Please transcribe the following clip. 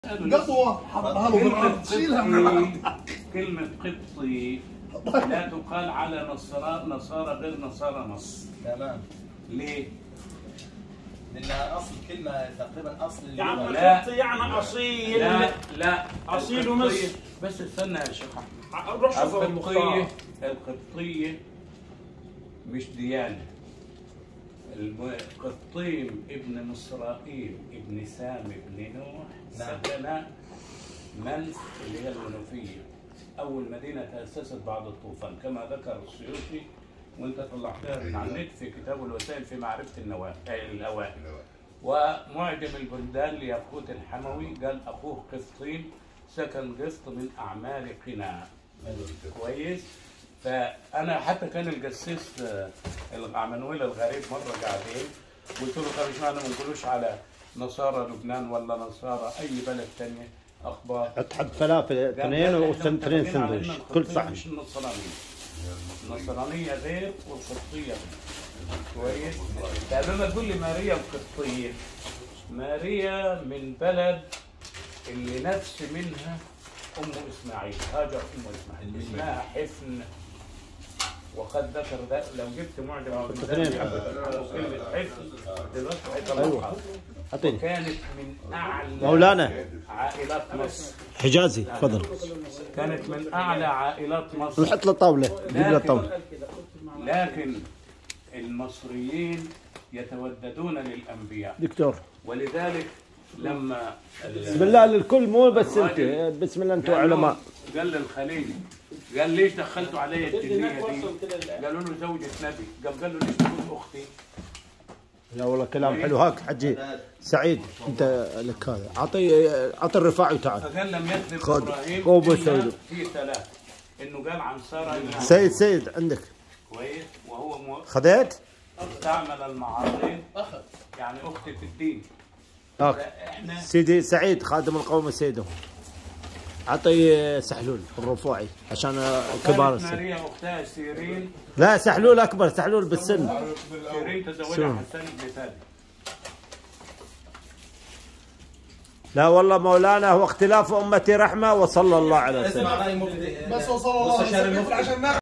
قطوه حطها له بالارض شيلها من كلمة الارض قبطي كلمة قبطي لا تقال على نصارى نصارى غير نصارى مصر تمام ليه؟ لانها اصل كلمه تقريبا اصل يعني اللغه لا. قبطي يعني اصيل لا لا أصيل القبطية- مصر. بس استنى يا شيخ أحمد روح شوف القبطية المختار القبطية مش ديانة الم- قبطيم ابن مصرائيل ابن سام ابن نوح نعم. سكن منف اللي هي المنوفية أول مدينة تأسست بعد الطوفان كما ذكر السيوطي وانت طلعتها من على النت في كتاب الوسائل في معرفة النوا... آه، الأوائل ومعجم البلدان لياقوت الحموي قال أخوه قسطين سكن قسط من أعمال قناع كويس فأنا حتى كان الجسيس آه، عمانويل الغريب مرة قاعدين قلت له طب اشمعنى ما نقولوش على نصارى لبنان ولا نصارى أي بلد تانية أخبار تحط فلافل قال اثنين إحنا واثنين متفقين على إن سندويش كل القبطية صحن مش النصرانية النصرانية غير والقبطية غير. كويس طيب لما تقول لي ماريا القبطية ماريا من بلد اللي نفس منها أم إسماعيل هاجر أم إسماعيل اسمها حفن وقد ذكر ده لو جبت معجم البلدان اثنين. يحبب كلمة حفن دلوقتي أيوة. هيطلعها اعطيني كانت من أعلى مولانا. عائلات مصر حجازي تفضل كانت من اعلى عائلات مصر نحط له طاوله جيب له لكن, طاوله لكن المصريين يتوددون للانبياء دكتور ولذلك لما بسم الله للكل مو بس انت بسم الله انتم علماء قال للخليلي قال ليش دخلتوا علي الجنيه دي؟ قالوا له زوجة نبي قام قال له ليش تكون اختي؟ لا والله كلام حلو هاك حجي سعيد انت لك هذا اعطي اعطي الرفاعي وتعال فقال لم يكذب خد. ابراهيم قوم إلا سيد. في ثلاث انه قال عن ساره إنها سيد سيد عندك كويس وهو مو- خذيت؟ استعمل المعارضين يعني اختي في الدين هاك احنا سيدي سعيد خادم القوم سيدهم اعطي سحلول الرفاعي عشان كبار كانت السن ماريا اختها سيرين لا سحلول اكبر سحلول بالسن سيرين شو؟ تزوجها حسان بن ثابت لا والله مولانا هو اختلاف امتي رحمه وصلى الله على اسمع سيدنا راي مفتي بس وصل الله مستشار عليه وسلم المفتي عشان ناخذ